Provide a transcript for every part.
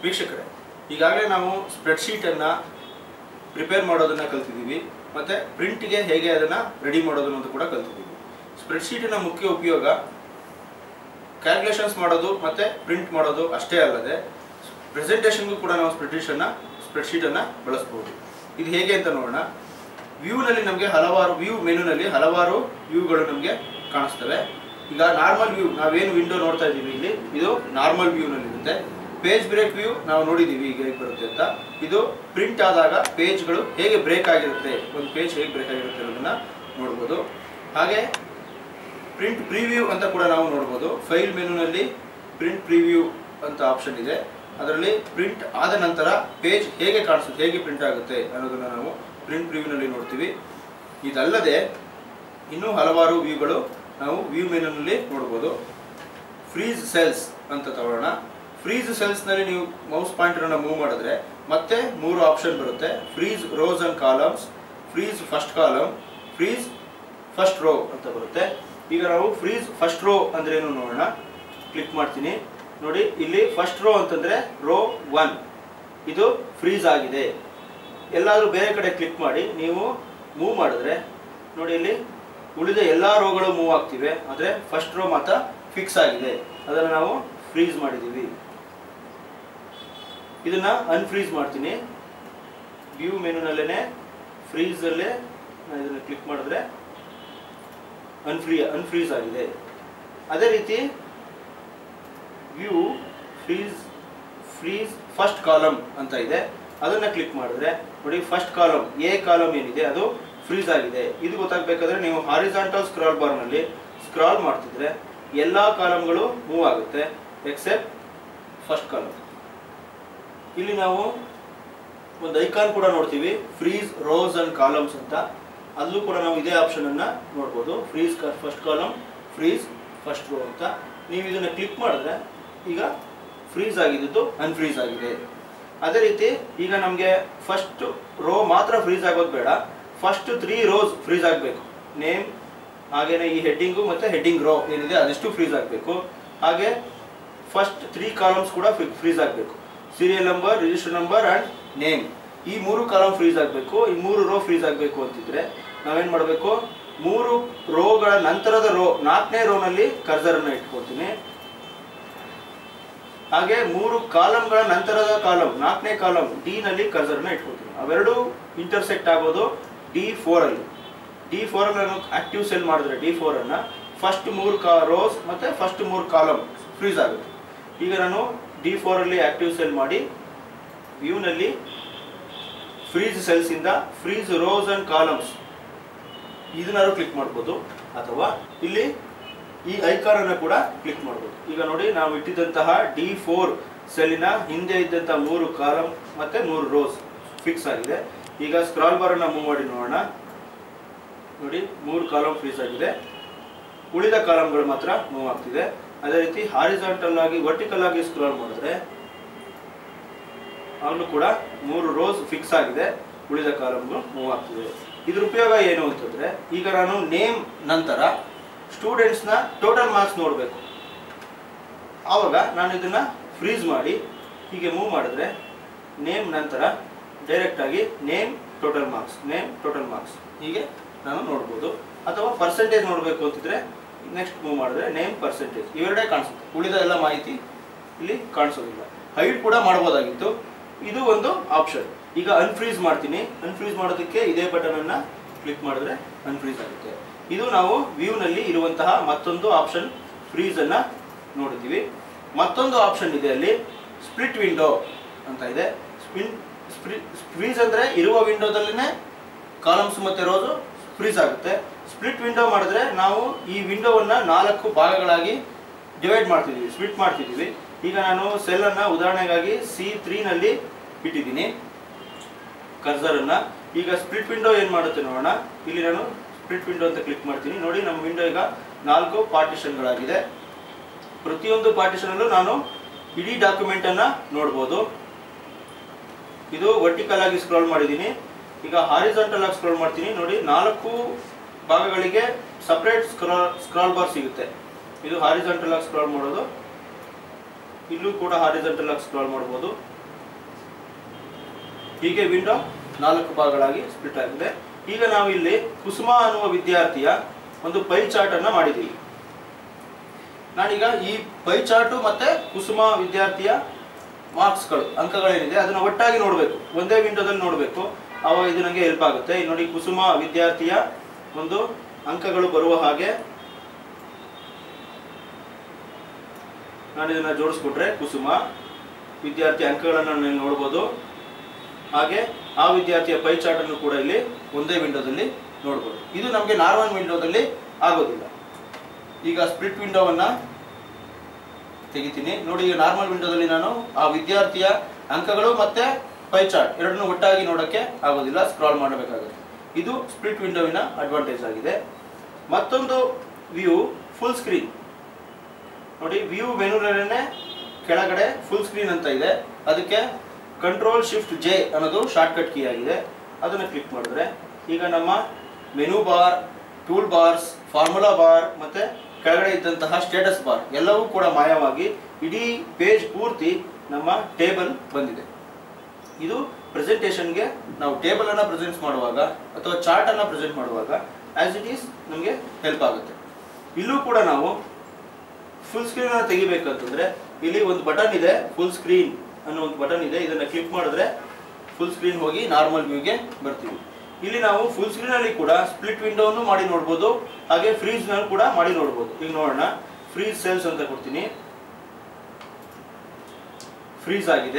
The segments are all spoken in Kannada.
ವೀಕ್ಷಕರೇ ಈಗಾಗಲೇ ನಾವು ಸ್ಪ್ರೆಡ್ಶೀಟನ್ನು ಪ್ರಿಪೇರ್ ಮಾಡೋದನ್ನ ಕಲ್ತಿದ್ದೀವಿ ಮತ್ತು ಪ್ರಿಂಟ್ಗೆ ಹೇಗೆ ಅದನ್ನು ರೆಡಿ ಮಾಡೋದನ್ನು ಅಂತ ಕೂಡ ಕಲ್ತಿದ್ದೀವಿ ಸ್ಪ್ರೆಡ್ಶೀಟಿನ ಮುಖ್ಯ ಉಪಯೋಗ ಕ್ಯಾಲ್ಕುಲೇಷನ್ಸ್ ಮಾಡೋದು ಮತ್ತು ಪ್ರಿಂಟ್ ಮಾಡೋದು ಅಷ್ಟೇ ಅಲ್ಲದೆ ಪ್ರೆಸೆಂಟೇಷನ್ಗೂ ಕೂಡ ನಾವು ಸ್ಪ್ರೆಡ್ಶೀಟನ್ನು ಸ್ಪ್ರೆಡ್ಶೀಟನ್ನು ಬಳಸ್ಬೋದು ಇದು ಹೇಗೆ ಅಂತ ನೋಡೋಣ ವ್ಯೂನಲ್ಲಿ ನಮಗೆ ಹಲವಾರು ವ್ಯೂ ಮೆನುನಲ್ಲಿ ಹಲವಾರು ವ್ಯೂಗಳು ನಮಗೆ ಕಾಣಿಸ್ತವೆ ಈಗ ನಾರ್ಮಲ್ ವ್ಯೂ ನಾವೇನು ವಿಂಡೋ ನೋಡ್ತಾ ಇದ್ದೀವಿ ಇಲ್ಲಿ ಇದು ನಾರ್ಮಲ್ ವ್ಯೂನಲ್ಲಿ ಇರುತ್ತೆ ಪೇಜ್ ಬ್ರೇಕ್ ವ್ಯೂ ನಾವು ನೋಡಿದ್ದೀವಿ ಈಗ ಹೇಗೆ ಬರುತ್ತೆ ಅಂತ ಇದು ಪ್ರಿಂಟ್ ಆದಾಗ ಪೇಜ್ಗಳು ಹೇಗೆ ಬ್ರೇಕ್ ಆಗಿರುತ್ತೆ ಒಂದು ಪೇಜ್ ಹೇಗೆ ಬ್ರೇಕ್ ಆಗಿರುತ್ತೆ ಅನ್ನೋದನ್ನ ನೋಡ್ಬೋದು ಹಾಗೆ ಪ್ರಿಂಟ್ ಪ್ರಿವ್ಯೂ ಅಂತ ಕೂಡ ನಾವು ನೋಡ್ಬೋದು ಫೈಲ್ ಮೆನುನಲ್ಲಿ ಪ್ರಿಂಟ್ ಪ್ರಿವ್ಯೂ ಅಂತ ಆಪ್ಷನ್ ಇದೆ ಅದರಲ್ಲಿ ಪ್ರಿಂಟ್ ಆದ ನಂತರ ಪೇಜ್ ಹೇಗೆ ಕಾಣಿಸುತ್ತೆ ಹೇಗೆ ಪ್ರಿಂಟ್ ಆಗುತ್ತೆ ಅನ್ನೋದನ್ನು ನಾವು ಪ್ರಿಂಟ್ ಪ್ರಿವ್ಯೂನಲ್ಲಿ ನೋಡ್ತೀವಿ ಇದಲ್ಲದೆ ಇನ್ನೂ ಹಲವಾರು ವ್ಯೂಗಳು ನಾವು ವ್ಯೂ ಮೆನುನಲ್ಲಿ ನೋಡ್ಬೋದು ಫ್ರೀಸ್ ಸೆಲ್ಸ್ ಅಂತ ತಗೊಳ್ಳೋಣ ಫ್ರೀಸ್ ಸೆಲ್ಸ್ನಲ್ಲಿ ನೀವು ಮೌಸ್ ಪಾಯಿಂಟರನ್ನು ಮೂವ್ ಮಾಡಿದ್ರೆ ಮತ್ತೆ ಮೂರು ಆಪ್ಷನ್ ಬರುತ್ತೆ freeze rows and columns freeze first column freeze first row ಅಂತ ಬರುತ್ತೆ ಈಗ ನಾವು ಫ್ರೀಸ್ ಫಸ್ಟ್ ರೋ ಅಂದ್ರೆ ಏನು ನೋಡೋಣ ಕ್ಲಿಕ್ ಮಾಡ್ತೀನಿ ನೋಡಿ ಇಲ್ಲಿ ಫಸ್ಟ್ ರೋ ಅಂತಂದ್ರೆ ರೋ ಒನ್ ಇದು ಫ್ರೀಸ್ ಆಗಿದೆ ಎಲ್ಲಾದರೂ ಬೇರೆ ಕಡೆ ಕ್ಲಿಕ್ ಮಾಡಿ ನೀವು ಮೂವ್ ಮಾಡಿದ್ರೆ ನೋಡಿ ಇಲ್ಲಿ ಉಳಿದ ಎಲ್ಲ ರೋಗಳು ಮೂವ್ ಆಗ್ತಿವೆ ಆದರೆ ಫಸ್ಟ್ ರೋ ಮಾತ್ರ ಫಿಕ್ಸ್ ಆಗಿದೆ ಅದನ್ನು ನಾವು ಫ್ರೀಸ್ ಮಾಡಿದ್ದೀವಿ ಇದನ್ನ ಅನ್ಫ್ರೀಸ್ ಮಾಡ್ತೀನಿ ವ್ಯೂ ಮೆನುನಲ್ಲೇ ಫ್ರೀಸಲ್ಲೇ ನಾನು ಇದನ್ನು ಕ್ಲಿಕ್ ಮಾಡಿದ್ರೆ ಅನ್ಫ್ರೀ ಅನ್ಫ್ರೀಸ್ ಆಗಿದೆ ಅದೇ ರೀತಿ view freeze freeze first column ಅಂತ ಇದೆ ಅದನ್ನ ಕ್ಲಿಕ್ ಮಾಡಿದ್ರೆ ನೋಡಿ ಫಸ್ಟ್ ಕಾಲಮ್ ಎ ಕಾಲಮ್ ಏನಿದೆ ಅದು ಫ್ರೀಸ್ ಆಗಿದೆ ಇದು ಗೊತ್ತಾಗಬೇಕಾದ್ರೆ ನೀವು ಹಾರಿಜಾಂಟಲ್ ಸ್ಕ್ರಾಲ್ ಬಾರ್ನಲ್ಲಿ ಸ್ಕ್ರಾಲ್ ಮಾಡ್ತಿದ್ರೆ ಎಲ್ಲ ಕಾಲಮ್ಗಳು ಮೂವ್ ಆಗುತ್ತೆ ಎಕ್ಸೆಪ್ಟ್ ಫಸ್ಟ್ ಕಾಲಮ್ ಇಲ್ಲಿ ನಾವು ಒಂದು ಐಕಾನ್ ಕೂಡ ನೋಡ್ತೀವಿ ಫ್ರೀಸ್ ರೋಸ್ ಅಂಡ್ ಕಾಲಮ್ಸ್ ಅಂತ ಅಲ್ಲೂ ಕೂಡ ನಾವು ಇದೇ ಆಪ್ಷನ್ ಅನ್ನ ನೋಡ್ಬೋದು freeze first column freeze first row ಅಂತ ನೀವು ಇದನ್ನ ಕ್ಲಿಕ್ ಮಾಡಿದ್ರೆ ಈಗ ಫ್ರೀಸ್ ಆಗಿದ್ದು ಅನ್ಫ್ರೀಸ್ ಆಗಿದೆ ಅದೇ ರೀತಿ ಈಗ ನಮಗೆ ಫಸ್ಟ್ ರೋ ಮಾತ್ರ ಫ್ರೀಸ್ ಆಗೋದು ಬೇಡ ಫಸ್ಟ್ ತ್ರೀ ರೋಸ್ ಫ್ರೀಸ್ ಆಗಬೇಕು ನೇಮ್ ಹಾಗೇನೆ ಈ ಹೆಡ್ಡಿಂಗು ಮತ್ತೆ ಹೆಡ್ಡಿಂಗ್ ರೋ ಏನಿದೆ ಅದೆಷ್ಟು ಫ್ರೀಸ್ ಆಗಬೇಕು ಹಾಗೆ ಫಸ್ಟ್ ತ್ರೀ ಕಾಲಮ್ಸ್ ಕೂಡ ಫ್ರೀಸ್ ಆಗಬೇಕು serial number register number and name ಈ ಮೂರು ಕಾಲಮ್ ಫ್ರೀಸ್ ಆಗಬೇಕು ಈ ಮೂರು ರೋ ಫ್ರೀಸ್ ಆಗಬೇಕು ಅಂತಿದ್ರೆ ನಾವೇನ್ ಮಾಡಬೇಕು ಮೂರು ರೋಗಳ ನಂತರದ ರೋ ನಾಲ್ಕನೇ ರೋನಲ್ಲಿ ಕರ್ಸರನ್ನು ಇಟ್ಕೊಳ್ತೀನಿ ಹಾಗೆ ಮೂರು ಕಾಲಮ್ಗಳ ನಂತರದ ಕಾಲಮ್ ನಾಲ್ಕನೇ ಕಾಲಮ್ ಡಿ ನಲ್ಲಿ ಕರ್ಸರ್ನ ಇಟ್ಕೊಳ್ತೀನಿ ಅವೆರಡು ಇಂಟರ್ಸೆಕ್ಟ್ ಆಗೋದು ಡಿ ಫೋರ್ ಅಲ್ಲಿ ಡಿ ಫೋರ್ ಅಲ್ಲಿ ನಾನು ಆಕ್ಟಿವ್ ಸೆಲ್ ಮಾಡಿದ್ರೆ ಡಿ ಫೋರ್ ಅನ್ನ ಫಸ್ಟ್ ಮೂರು ಕಾ ರೋಸ್ ಮತ್ತೆ ಫಸ್ಟ್ ಮೂರು ಕಾಲಮ್ ಫ್ರೀಸ್ ಆಗುತ್ತೆ ಈಗ ನಾನು ಡಿ ಫೋರ್ ಅಲ್ಲಿ ಆಕ್ಟಿವ್ ಸೆಲ್ ಮಾಡಿ ವ್ಯೂನಲ್ಲಿ ಫ್ರೀಸ್ ಸೆಲ್ಸ್ ಇಂದ ಫ್ರೀಸ್ ರೋಸ್ ಅಂಡ್ ಕಾಲಮ್ಸ್ ಇದನ್ನಾದ್ರು ಕ್ಲಿಕ್ ಮಾಡ್ಬೋದು ಅಥವಾ ಇಲ್ಲಿ ಈ ಐಕಾನ್ ಅನ್ನು ಕೂಡ ಕ್ಲಿಕ್ ಮಾಡ್ಬೋದು ಈಗ ನೋಡಿ ನಾವು ಇಟ್ಟಿದ್ದಂತಹ ಡಿ ಫೋರ್ ಸೆಲ್ಲಿನ ಹಿಂದೆ ಇದ್ದಂತಹ ಮೂರು ಕಾಲಮ್ ಮತ್ತೆ ಮೂರು ರೋಸ್ ಫಿಕ್ಸ್ ಆಗಿದೆ ಈಗ ಸ್ಕ್ರಾಲ್ ಬಾರ್ ಅನ್ನ ಮೂವ್ ಮಾಡಿ ನೋಡೋಣ ನೋಡಿ ಮೂರು ಕಾಲಮ್ ಫ್ರೀಸ್ ಆಗಿದೆ ಉಳಿದ ಕಾಲಮ್ಗಳು ಮಾತ್ರ ಮೂವ್ ಆಗ್ತಿದೆ ಅದೇ ರೀತಿ ಹಾರಿಜಾಂಟಲ್ ಆಗಿ ವರ್ಟಿಕಲ್ ಆಗಿ ಸ್ಕ್ರಾಲ್ ಮಾಡಿದ್ರೆ ಆಗಲೂ ಕೂಡ ಮೂರು ರೋಸ್ ಫಿಕ್ಸ್ ಆಗಿದೆ ಉಳಿದ ಕಾಲಮ್ಗಳು ಮೂವ್ ಆಗ್ತಿದೆ ಇದ್ರ ಉಪಯೋಗ ಏನು ಅಂತಂದ್ರೆ ಈಗ ನಾನು ನೇಮ್ ನಂತರ ಸ್ಟೂಡೆಂಟ್ಸ್ನ ಟೋಟಲ್ ಮಾರ್ಕ್ಸ್ ನೋಡಬೇಕು ಆವಾಗ ನಾನು ಇದನ್ನ ಫ್ರೀಸ್ ಮಾಡಿ ಹೀಗೆ ಮೂವ್ ಮಾಡಿದ್ರೆ ನೇಮ್ ನಂತರ ಡೈರೆಕ್ಟ್ ಆಗಿ name total marks name total marks ಹೀಗೆ ನಾನು ನೋಡ್ಬೋದು ಅಥವಾ ಪರ್ಸೆಂಟೇಜ್ ನೋಡಬೇಕು ಅಂತಿದ್ರೆ ನೆಕ್ಸ್ಟ್ ಮೂವ್ ಮಾಡಿದ್ರೆ ನೇಮ್ ಪರ್ಸೆಂಟೇಜ್ ಇವೆರಡೇ ಕಾಣಿಸುತ್ತೆ ಉಳಿದ ಎಲ್ಲ ಮಾಹಿತಿ ಇಲ್ಲಿ ಕಾಣಿಸೋದಿಲ್ಲ ಹೈಡ್ ಕೂಡ ಮಾಡ್ಬೋದಾಗಿತ್ತು ಇದು ಒಂದು ಆಪ್ಷನ್ ಈಗ ಅನ್ಫ್ರೀಸ್ ಮಾಡ್ತೀನಿ ಅನ್ಫ್ರೀಸ್ ಮಾಡೋದಕ್ಕೆ ಇದೇ ಬಟನ್ ಅನ್ನ ಕ್ಲಿಕ್ ಮಾಡಿದ್ರೆ ಅನ್ಫ್ರೀಸ್ ಆಗುತ್ತೆ ಇದು ನಾವು ವ್ಯೂನಲ್ಲಿ ಇರುವಂತಹ ಮತ್ತೊಂದು ಆಪ್ಷನ್ ಫ್ರೀಸ್ ಅನ್ನ ನೋಡಿದ್ದೀವಿ ಮತ್ತೊಂದು ಆಪ್ಷನ್ ಇದೆ ಅಲ್ಲಿ ಸ್ಪ್ಲಿಟ್ ವಿಂಡೋ ಅಂತ ಇದೆ ಸ್ಪಿನ್ ಫ್ರೀಸ್ ಅಂದ್ರೆ ಇರುವ ವಿಂಡೋದಲ್ಲೇ ಕಾಲಮ್ಸ್ ಮತ್ತೆ ರೋಸು ಫ್ರೀಸ್ ಆಗುತ್ತೆ ಸ್ಪ್ಲಿಟ್ ವಿಂಡೋ ಮಾಡಿದ್ರೆ ನಾವು ಈ ವಿಂಡೋವನ್ನ ನಾಲ್ಕು ಭಾಗಗಳಾಗಿ ಡಿವೈಡ್ ಮಾಡ್ತಿದ್ದೀವಿ ಸ್ಪ್ಲಿಟ್ ಮಾಡ್ತಿದ್ದೀವಿ ಈಗ ನಾನು ಸೆಲ್ ಅನ್ನ ಉದಾಹರಣೆಗಾಗಿ ಸಿ ತ್ರೀನಲ್ಲಿ ಇಟ್ಟಿದ್ದೀನಿ ಕರ್ಸರ್ ಅನ್ನ ಈಗ ಸ್ಪ್ಲಿಟ್ ವಿಂಡೋ ಏನ್ ಮಾಡುತ್ತೆ ನೋಡೋಣ ಇಲ್ಲಿ ನಾನು ಸ್ಪ್ಲಿಟ್ ವಿಂಡೋ ಅಂತ ಕ್ಲಿಕ್ ಮಾಡ್ತೀನಿ ನೋಡಿ ನಮ್ಮ ವಿಂಡೋ ಈಗ ನಾಲ್ಕು ಪಾರ್ಟಿಷನ್ಗಳಾಗಿದೆ ಪ್ರತಿಯೊಂದು ಪಾರ್ಟಿಷನ್ ಅಲ್ಲೂ ನಾನು ಇಡೀ ಡಾಕ್ಯುಮೆಂಟ್ ಅನ್ನ ನೋಡ್ಬೋದು ಇದು ವರ್ಟಿಕಲ್ ಆಗಿ ಸ್ಕ್ರೋಲ್ ಮಾಡಿದ್ದೀನಿ ಈಗ ಹಾರಿಜಾಂಟಲ್ ಆಗಿ ಸ್ಕ್ರೋಲ್ ಮಾಡ್ತೀನಿ ನೋಡಿ ನಾಲ್ಕು ಭಾಗಗಳಿಗೆ ಸಪ್ರೇಟ್ ಸ್ಕ್ರಾಲ್ ಸ್ಕ್ರಾಲ್ ಬಾರ್ ಸಿಗುತ್ತೆ ಇದು ಹಾರಿಜಾಂಟಲ್ ಆಗಿ ಸ್ಕ್ರಾಲ್ ಮಾಡೋದು ಇಲ್ಲೂ ಕೂಡ ಹಾರಿಜಾಂಟಲ್ ಆಗಿ ಸ್ಕ್ರಾಲ್ ಮಾಡ್ಬೋದು ಹೀಗೆ ವಿಂಡೋ ನಾಲ್ಕು ಭಾಗಗಳಾಗಿ ಸ್ಪ್ಲಿಟ್ ಆಗಿದೆ ಈಗ ನಾವು ಇಲ್ಲಿ ಕುಸುಮ ಅನ್ನುವ ವಿದ್ಯಾರ್ಥಿಯ ಒಂದು ಪೈ ಚಾರ್ಟ್ ಅನ್ನ ಮಾಡಿದ್ದೀವಿ ನಾನೀಗ ಈ ಪೈ ಚಾರ್ಟು ಮತ್ತೆ ಕುಸುಮ ವಿದ್ಯಾರ್ಥಿಯ ಮಾರ್ಕ್ಸ್ಗಳು ಅಂಕಗಳೇನಿದೆ ಅದನ್ನ ಒಟ್ಟಾಗಿ ನೋಡಬೇಕು ಒಂದೇ ವಿಂಡೋದಲ್ಲಿ ನೋಡಬೇಕು ಅವಾಗ ಇದು ನನಗೆ ಹೆಲ್ಪ್ ಆಗುತ್ತೆ ಇಲ್ಲಿ ನೋಡಿ ಕುಸುಮ ವಿದ್ಯಾರ್ಥಿಯ ಒಂದು ಅಂಕಗಳು ಬರುವ ಹಾಗೆ ನಾನು ಇದನ್ನ ಜೋಡಿಸ್ಕೊಟ್ರೆ ಕುಸುಮ ವಿದ್ಯಾರ್ಥಿ ಅಂಕಗಳನ್ನು ನೀವು ನೋಡ್ಬೋದು ಹಾಗೆ ಆ ವಿದ್ಯಾರ್ಥಿಯ ಪೈ ಚಾರ್ಟ್ ಅನ್ನು ಕೂಡ ಇಲ್ಲಿ ಒಂದೇ ವಿಂಡೋದಲ್ಲಿ ನೋಡ್ಬೋದು ಇದು ನಮಗೆ ನಾರ್ಮಲ್ ವಿಂಡೋದಲ್ಲಿ ಆಗೋದಿಲ್ಲ ಈಗ ಸ್ಪ್ಲಿಟ್ ವಿಂಡೋವನ್ನ ತೆಗಿತೀನಿ ನೋಡಿ ಈಗ ನಾರ್ಮಲ್ ವಿಂಡೋದಲ್ಲಿ ನಾನು ಆ ವಿದ್ಯಾರ್ಥಿಯ ಅಂಕಗಳು ಮತ್ತೆ ಪೈ ಚಾರ್ಟ್ ಎರಡನ್ನೂ ಒಟ್ಟಾಗಿ ನೋಡೋಕ್ಕೆ ಆಗೋದಿಲ್ಲ ಸ್ಕ್ರಾಲ್ ಮಾಡಬೇಕಾಗುತ್ತೆ ಇದು ಸ್ಪ್ಲಿಟ್ ವಿಂಡೋವಿನ ಅಡ್ವಾಂಟೇಜ್ ಆಗಿದೆ ಮತ್ತೊಂದು ವ್ಯೂ ಫುಲ್ ಸ್ಕ್ರೀನ್ ನೋಡಿ ವ್ಯೂ ಮೆನುನಲ್ಲೇ ಕೆಳಗಡೆ ಫುಲ್ ಸ್ಕ್ರೀನ್ ಅಂತ ಇದೆ ಅದಕ್ಕೆ ಕಂಟ್ರೋಲ್ ಶಿಫ್ಟ್ ಜೆ ಅನ್ನೋದು ಶಾರ್ಟ್ಕಟ್ ಕೀ ಆಗಿದೆ ಅದನ್ನು ಕ್ಲಿಕ್ ಮಾಡಿದ್ರೆ ಈಗ ನಮ್ಮ menu bar tool bars formula bar ಮತ್ತೆ ಕೆಳಗಡೆ ಇದ್ದಂತಹ ಸ್ಟೇಟಸ್ ಬಾರ್ ಎಲ್ಲವೂ ಕೂಡ ಮಾಯವಾಗಿ ಇಡೀ ಪೇಜ್ ಪೂರ್ತಿ ನಮ್ಮ ಟೇಬಲ್ ಬಂದಿದೆ ಇದು ಪ್ರೆಸೆಂಟೇಷನ್ಗೆ ನಾವು ಟೇಬಲ್ ಅನ್ನ ಪ್ರೆಸೆಂಟ್ ಮಾಡುವಾಗ ಅಥವಾ ಚಾರ್ಟ್ ಅನ್ನ ಪ್ರೆಸೆಂಟ್ ಮಾಡುವಾಗ ಆಸ್ ಇಟ್ ಈಸ್ ನಮಗೆ ಹೆಲ್ಪ್ ಆಗುತ್ತೆ ಇಲ್ಲೂ ಕೂಡ ನಾವು ಫುಲ್ ಸ್ಕ್ರೀನ್ ಅನ್ನು ತೆಗಿಬೇಕಂತಂದ್ರೆ ಇಲ್ಲಿ ಒಂದು ಬಟನ್ ಇದೆ ಫುಲ್ ಸ್ಕ್ರೀನ್ ಅನ್ನೋ ಒಂದು ಬಟನ್ ಇದೆ ಇದನ್ನ ಕ್ಲಿಕ್ ಮಾಡಿದ್ರೆ ಫುಲ್ ಸ್ಕ್ರೀನ್ ಹೋಗಿ ನಾರ್ಮಲ್ ವ್ಯೂಗೆ ಬರ್ತೀವಿ ಇಲ್ಲಿ ನಾವು ಫುಲ್ ಸ್ಕ್ರೀನ್ ಅಲ್ಲಿ ಕೂಡ ಸ್ಪ್ಲಿಟ್ ವಿಂಡೋವನ್ನು ಮಾಡಿ ನೋಡ್ಬೋದು ಹಾಗೆ ಫ್ರೀಸ್ ನಲ್ಲಿ ಕೂಡ ಮಾಡಿ ನೋಡ್ಬೋದು ಈಗ ನೋಡೋಣ ಫ್ರೀಸ್ ಸೆಲ್ಸ್ ಅಂತ ಕೊಡ್ತೀನಿ ಫ್ರೀಸ್ ಆಗಿದೆ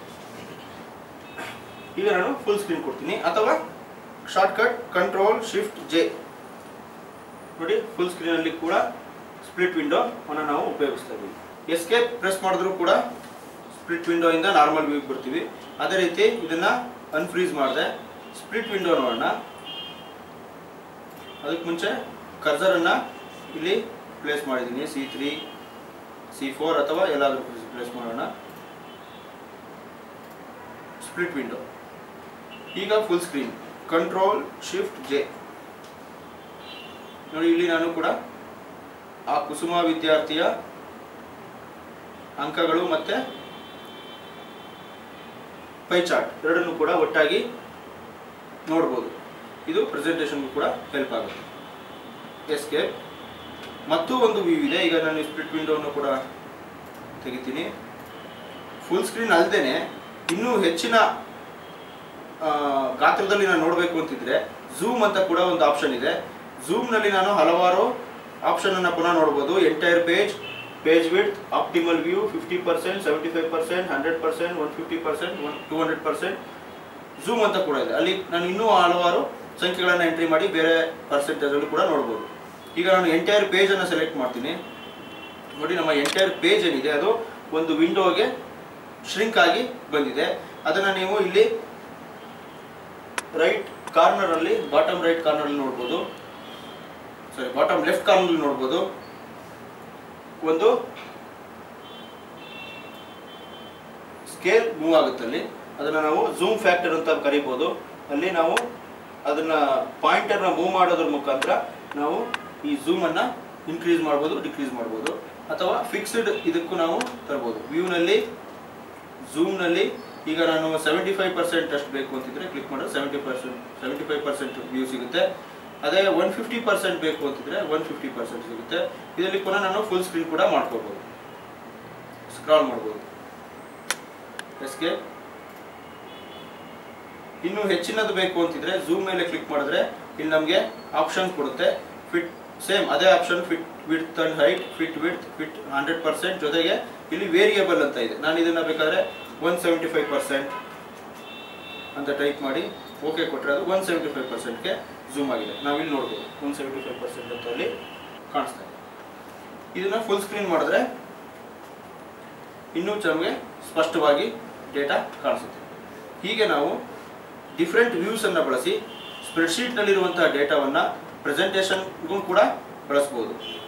ಈಗ ನಾನು ಫುಲ್ ಸ್ಕ್ರೀನ್ ಕೊಡ್ತೀನಿ ಅಥವಾ ಶಾರ್ಟ್ಕಟ್ ಕಂಟ್ರೋಲ್ ಶಿಫ್ಟ್ ಜೆ ನೋಡಿ ಫುಲ್ ಸ್ಕ್ರೀನ್ ಅಲ್ಲಿ ಕೂಡ ಸ್ಪ್ಲಿಟ್ ವಿಂಡೋ ಅನ್ನು ನಾವು ಉಪಯೋಗಿಸ್ತಾ ಇದ್ದೀವಿ ಎಸ್ಕೇಪ್ ಪ್ರೆಸ್ ಮಾಡಿದ್ರು ಕೂಡ ಸ್ಪ್ಲಿಟ್ ವಿಂಡೋ ಇಂದ ನಾರ್ಮಲ್ ವ್ಯೂ ಬರ್ತೀವಿ ಅದೇ ರೀತಿ ಇದನ್ನ ಅನ್ಫ್ರೀಸ್ ಮಾಡಿದೆ ಸ್ಪ್ಲಿಟ್ ವಿಂಡೋ ನೋಡೋಣ ಅದಕ್ಕೆ ಮುಂಚೆ ಕರ್ಸರ್ ಅನ್ನ ಇಲ್ಲಿ ಪ್ಲೇಸ್ ಮಾಡಿದ್ದೀನಿ ಸಿ ತ್ರೀ ಸಿ ಫೋರ್ ಅಥವಾ ಎಲ್ಲಾದರೂ ಪ್ಲೇಸ್ ಮಾಡೋಣ ಸ್ಪ್ಲಿಟ್ ವಿಂಡೋ ಈಗ full screen control shift J ನೋಡಿ ಇಲ್ಲಿ ನಾನು ಕೂಡ ಆ ಕುಸುಮ ವಿದ್ಯಾರ್ಥಿಯ ಅಂಕಗಳು ಮತ್ತೆ ಪೈ ಚಾರ್ಟ್ ಎರಡನ್ನು ಕೂಡ ಒಟ್ಟಾಗಿ ನೋಡ್ಬೋದು ಇದು ಪ್ರೆಸೆಂಟೇಷನ್ಗೂ ಕೂಡ ಹೆಲ್ಪ್ ಆಗುತ್ತೆ ಎಸ್ಕೇಪ್ ಮತ್ತು ಒಂದು ವ್ಯೂ ಇದೆ ಈಗ ನಾನು ಸ್ಪ್ಲಿಟ್ ವಿಂಡೋವನ್ನು ಕೂಡ ತೆಗಿತೀನಿ ಫುಲ್ ಸ್ಕ್ರೀನ್ ಅಲ್ಲದೆ ಇನ್ನೂ ಹೆಚ್ಚಿನ ಆ, ಗಾತ್ರದಲ್ಲಿ ನಾನು ನೋಡಬೇಕು ಅಂತಿದ್ರೆ ಝೂಮ್ ಅಂತ ಕೂಡ ಒಂದು ಆಪ್ಷನ್ ಇದೆ ಝೂಮ್ನಲ್ಲಿ ನಾನು ಹಲವಾರು ಆಪ್ಷನ್ ಅನ್ನ ಪುನಃ ನೋಡ್ಬೋದು entire page page width optimal view fifty percent seventy five percent hundred percent one fifty percent one two hundred percent zoom ಅಂತ ಕೂಡ ಇದೆ ಅಲ್ಲಿ ನಾನು ಇನ್ನೂ ಹಲವಾರು ಸಂಖ್ಯೆಗಳನ್ನು ಎಂಟ್ರಿ ಮಾಡಿ ಬೇರೆ ಪರ್ಸೆಂಟೇಜ್ ಅಲ್ಲಿ ಕೂಡ ನೋಡ್ಬೋದು ಈಗ ನಾನು ಎಂಟೈರ್ ಪೇಜ್ ಅನ್ನು ಸೆಲೆಕ್ಟ್ ಮಾಡ್ತೀನಿ ನೋಡಿ ನಮ್ಮ ಎಂಟೈರ್ ಪೇಜ್ ಏನಿದೆ ಅದು ಒಂದು ವಿಂಡೋಗೆ ಶ್ರಿಂಕ್ ಆಗಿ ಬಂದಿದೆ ಅದನ್ನ ನೀವು ಇಲ್ಲಿ ರೈಟ್ ಕಾರ್ನರ್ ಅಲ್ಲಿ ಬಾಟಮ್ ರೈಟ್ ಕಾರ್ನರ್ ಅಲ್ಲಿ ನೋಡ್ಬೋದು ಸಾರಿ ಬಾಟಮ್ ಲೆಫ್ಟ್ ಕಾರ್ನರ್ ಅಲ್ಲಿ ನೋಡ್ಬೋದು ಒಂದು ಸ್ಕೇಲ್ ಮೂವ್ ಆಗುತ್ತೆ ಅಲ್ಲಿ ಅದನ್ನ ನಾವು ಝೂಮ್ ಫ್ಯಾಕ್ಟರ್ ಅಂತ ಕರಿಬೋದು ಅಲ್ಲಿ ನಾವು ಅದನ್ನ ಪಾಯಿಂಟರ್ನ ಮೂವ್ ಮಾಡೋದ್ರ ಮುಖಾಂತರ ನಾವು ಈ ಝೂಮ್ ಅನ್ನ ಇನ್ಕ್ರೀಸ್ ಮಾಡ್ಬೋದು ಡಿಕ್ರೀಸ್ ಮಾಡ್ಬೋದು ಅಥವಾ ಫಿಕ್ಸ್ಡ್ ಇದಕ್ಕೂ ನಾವು ತರ್ಬೋದು ವ್ಯೂನಲ್ಲಿ ಝೂಮ್ನಲ್ಲಿ ಈಗ ನಾನು ಸೆವೆಂಟಿ ಫೈವ್ ಪರ್ಸೆಂಟ್ ಅಷ್ಟು ಬೇಕು ಅಂತಿದ್ರೆ ಕ್ಲಿಕ್ ಮಾಡಿದ್ರೆ seventy percent seventy five percent view ಸಿಗುತ್ತೆ ಅದೇ ಒನ್ ಫಿಫ್ಟಿ ಪರ್ಸೆಂಟ್ ಬೇಕು ಅಂತಿದ್ರೆ ಒನ್ ಫಿಫ್ಟಿ ಪರ್ಸೆಂಟ್ ಸಿಗುತ್ತೆ ಇದರಲ್ಲಿ ಪುನಃ ನಾನು ಫುಲ್ ಸ್ಕ್ರೀನ್ ಕೂಡ ಮಾಡ್ಕೋಬೋದು ಸ್ಕ್ರಾಲ್ ಮಾಡ್ಬೋದು ಎಸ್ಕೆ ಇನ್ನು ಹೆಚ್ಚಿನದು ಬೇಕು ಅಂತಿದ್ರೆ ಝೂಮ್ ಮೇಲೆ ಕ್ಲಿಕ್ ಮಾಡಿದ್ರೆ ಇಲ್ಲಿ ನಮಗೆ ಆಪ್ಷನ್ ಕೊಡುತ್ತೆ ಫಿಟ್ ಸೇಮ್ ಅದೇ option fit width and height fit width fit hundred percent ಜೊತೆಗೆ ಇಲ್ಲಿ ವೇರಿಯೇಬಲ್ ಅಂತ ಇದೆ ನಾನು ಇದನ್ನ ಬೇಕಾದ್ರೆ ಒನ್ ಸೆವೆಂಟಿ ಫೈವ್ ಪರ್ಸೆಂಟ್ ಅಂತ ಟೈಪ್ ಮಾಡಿ ಓಕೆ ಕೊಟ್ಟರೆ ಅದು ಒನ್ ಸೆವೆಂಟಿ ಫೈವ್ ಪರ್ಸೆಂಟ್ಗೆ ಝೂಮ್ ಆಗಿದೆ ನಾವು ಇಲ್ಲಿ ನೋಡ್ಬೋದು ಒನ್ ಸೆವೆಂಟಿ ಫೈವ್ ಪರ್ಸೆಂಟ್ ಅಂತ ಅಲ್ಲಿ ಕಾಣಿಸ್ತಾ ಇದೆ ಇದನ್ನ ಫುಲ್ ಸ್ಕ್ರೀನ್ ಮಾಡಿದ್ರೆ ಇನ್ನೂ ನಮಗೆ ಸ್ಪಷ್ಟವಾಗಿ ಡೇಟಾ ಕಾಣಿಸುತ್ತೆ ಹೀಗೆ ನಾವು ಡಿಫ್ರೆಂಟ್ ವ್ಯೂಸ್ ಅನ್ನ ಬಳಸಿ ಸ್ಪ್ರೆಡ್ಶೀಟ್ನಲ್ಲಿರುವಂತಹ ಡೇಟಾವನ್ನ ಪ್ರೆಸೆಂಟೇಷನ್ಗೂ ಕೂಡ ಬಳಸ್ಬೋದು